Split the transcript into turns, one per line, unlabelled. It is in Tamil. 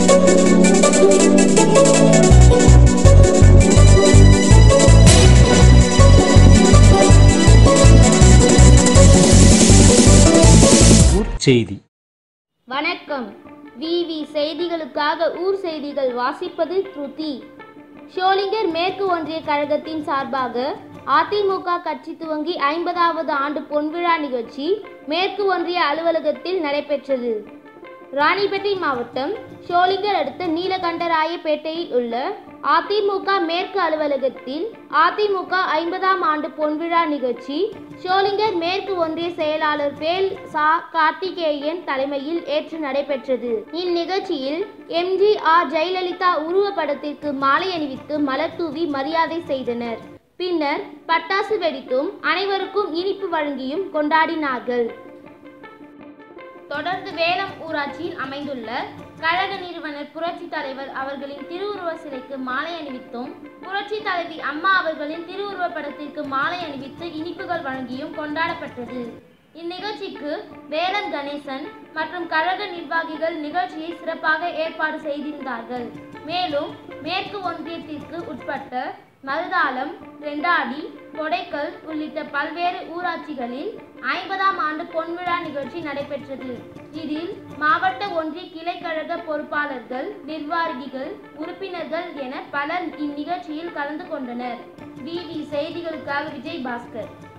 செய்தி
வணக்கம் விவி செய்திகளுக்காக ஊர் செய்திகள் வாசிப்பது ஸ்ருதி ஷோலிங்கர் மேற்கு ஒன்றிய கழகத்தின் சார்பாக அதிமுக கட்சி துவங்கி ஐம்பதாவது ஆண்டு பொன்விழா நிகழ்ச்சி மேற்கு ஒன்றிய அலுவலகத்தில் நடைபெற்றது ராணிப்பேட்டை மாவட்டம் ஷோலிங்கர் அடுத்த நீலகண்டராயப்பேட்டையில் உள்ள அதிமுக மேற்கு அலுவலகத்தில் அதிமுக ஐம்பதாம் ஆண்டு பொன்விழா நிகழ்ச்சி ஷோலிங்கர் மேற்கு ஒன்றிய செயலாளர் பேல் சா கார்த்திகேயன் தலைமையில் ஏற்று நடைபெற்றது இந்நிகழ்ச்சியில் எம்ஜிஆர் ஜெயலலிதா உருவப்படத்திற்கு மாலை அணிவித்து மலர் தூவி மரியாதை செய்தனர் பின்னர் பட்டாசு வெடித்தும் அனைவருக்கும் இனிப்பு வழங்கியும் கொண்டாடினார்கள் தொடர்ந்து வேலம் ஊராட்சியில் அமைந்துள்ள கழக நிறுவனர் புரட்சி தலைவர் அவர்களின் திருவுருவ சிலைக்கு மாலை அணிவித்தும் புரட்சி தலைவி அம்மா அவர்களின் திருவுருவ படத்திற்கு மாலை அணிவித்து இனிப்புகள் வழங்கியும் கொண்டாடப்பட்டது இந்நிகழ்ச்சிக்கு வேலம் கணேசன் மற்றும் கழக நிர்வாகிகள் நிகழ்ச்சியை சிறப்பாக ஏற்பாடு செய்திருந்தார்கள் மேலும் மேற்கு ஒன்றியத்திற்கு உட்பட்ட மருதாளம் ரெண்டாடி கொடைக்கல் உள்ளிட்ட பல்வேறு ஊராட்சிகளில் ஐம்பதாம் ஆண்டு பொன்விழா நிகழ்ச்சி நடைபெற்றது இதில் மாவட்ட ஒன்றிய கிளைக்கழக பொறுப்பாளர்கள் நிர்வாகிகள் உறுப்பினர்கள் என பலர் இந்நிகழ்ச்சியில் கலந்து கொண்டனர் டிவி செய்திகளுக்காக விஜய் பாஸ்கர்